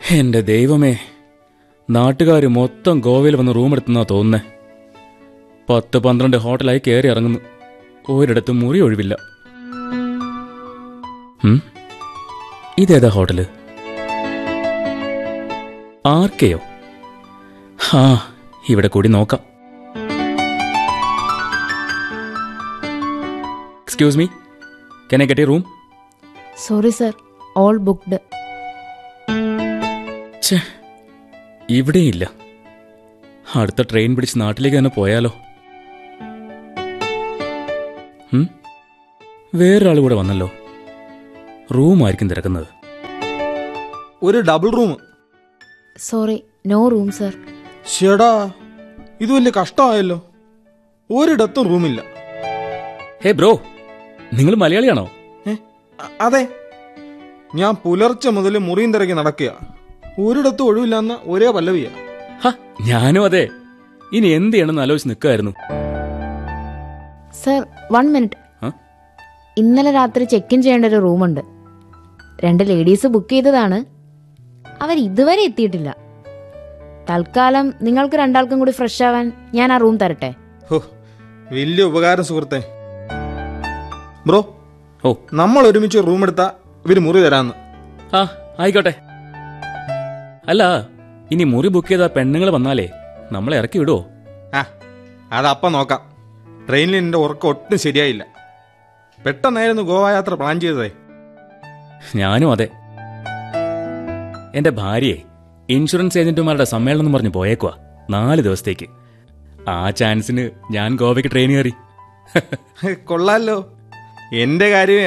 എന്റെ ദൈവമേ നാട്ടുകാർ മൊത്തം ഗോവയിൽ വന്ന് റൂം എടുത്തെന്നാ തോന്നുന്നേ പത്ത് പന്ത്രണ്ട് ഹോട്ടലായി കയറി ഇറങ്ങുന്നു ഒരിടത്തും മുറി ഒഴിവില്ല ഉം? ഇതേതാ ഹോട്ടല് ആർക്കെയോ ആ ഇവിടെ കൂടി നോക്കാം excuse me can I get a room sorry sir all booked ഛേ ഇവിടെയില്ല അടുത്ത ട്രെയിൻ പിടിച്ച് നാട്ടിലേക്ക് തന്നെ പോയാലോ ഉം? വേറൊരാൾ കൂടെ വന്നല്ലോ റൂമായിരിക്കും തിരക്കുന്നത് ഒരു double room sorry no room sir ഷെടാ ഇത് വലിയ കഷ്ടമായല്ലോ ഒരിടത്തും റൂമില്ല ഹേ ബ്രോ നിങ്ങൾ മലയാളിയാണോ ഏ, അ- അതെ ഞാൻ പുലർച്ചെ മുതൽ മുറിയും തിരക്കി നടക്കുക ഒരിടത്തും ഒഴിവില്ലെന്ന ഒരേ പല്ലവിയാ ഹ ഞാനും അതെ ഇനി എന്ത് ചെയ്യണമെന്ന് ആലോചിച്ച് നിൽക്കായിരുന്നു സർ വൺ മിനിറ്റ് ആ? ഇന്നലെ രാത്രി ചെക്ക് ഇൻ ചെയ്യേണ്ട ഒരു റൂമുണ്ട് രണ്ട് ലേഡീസ് ബുക്ക് ചെയ്തതാണ് അവർ ഇതുവരെ എത്തിയിട്ടില്ല തൽക്കാലം നിങ്ങൾക്ക് രണ്ടാൾക്കും കൂടി ഫ്രഷ് ആവാൻ ഞാൻ ആ റൂം തരട്ടെ ഹോ വലിയ ഉപകാരം സുഹൃത്തെ ബ്രോ ഓ നമ്മൾ ഒരുമിച്ച് റൂം എടുത്താ ഇവര് മുറി തരാന്ന് ആ ആയിക്കോട്ടെ അല്ല ഇനി മുറി ബുക്ക് ചെയ്ത പെണ്ണുങ്ങൾ വന്നാലേ നമ്മളെ ഇറക്കി വിടുവോ ആ അതപ്പം നോക്കാം ട്രെയിനിൽ എൻ്റെ ഉറക്കം ഒട്ടും ശരിയായില്ല പെട്ടെന്നായിരുന്നു ഗോവ യാത്ര പ്ലാൻ ചെയ്തതേ ഞാനും അതെ എന്റെ ഭാര്യയെ ഇൻഷുറൻസ് ഏജന്റുമാരുടെ സമ്മേളനം എന്ന് പറഞ്ഞ് പോയേക്കുവാ നാല് ദിവസത്തേക്ക് ആ ചാൻസിന് ഞാൻ ഗോവയ്ക്ക് ട്രെയിൻ കയറി കൊള്ളാലോ എന്റെ കാര്യം